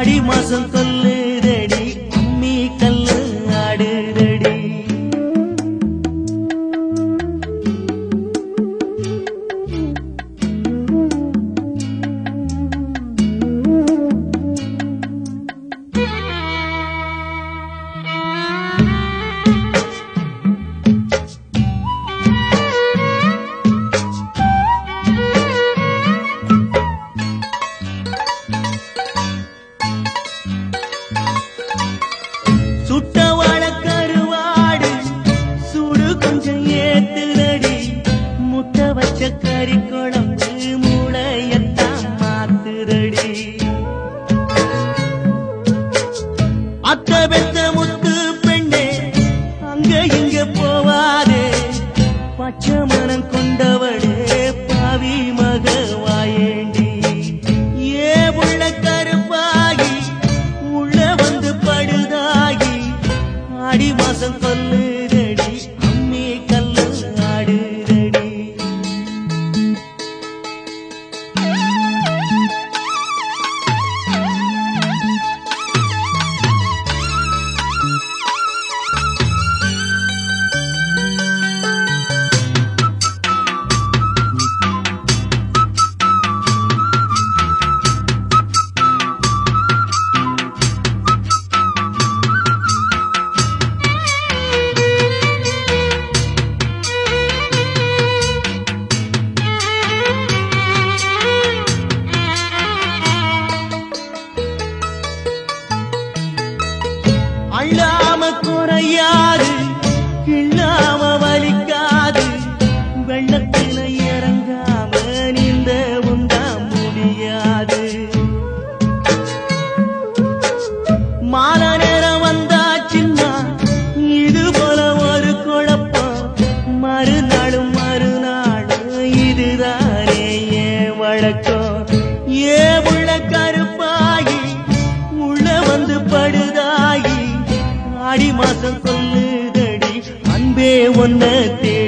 ஆடி மாசம் கொல்லுதடி அம்மி கல்லு ஆடுதடி சுட்ட வாழக்கருவாடு சூடு கொஞ்சம் ஏத்துதடி முட்டை வச்ச கறி குழம்பு மூளையத்தான் மாத்துதடி அத்த பெத்த முத்து பெண்ணே அங்க இங்க போவாதே பச்சை மனம் கொண்டவளே பாவி மக வாயேண்டி ஏ உள்ள கருப்பாகி உள்ள வந்து படுதாகி ஆடி மாசம் கொல்லுதடி அம்மி கல்லு ஆடுதடி அள்ளாம குறையாது கிள்ளாம வலிக்காது வெள்ளத்தில இறங்காம நீந்த உண்டா முடியாது மால நேரம் வந்தாச்சுன்னா இது போல ஒரு குழப்பம் மறுநாளும் மறுநாளும் இதுதானே ஏன் வழக்கம் ஏ உள்ள கருப்பாகி உள்ள வந்து படுதாகி ஆடி மாசம் கொல்லுதடி அன்பே ஒன்ன தே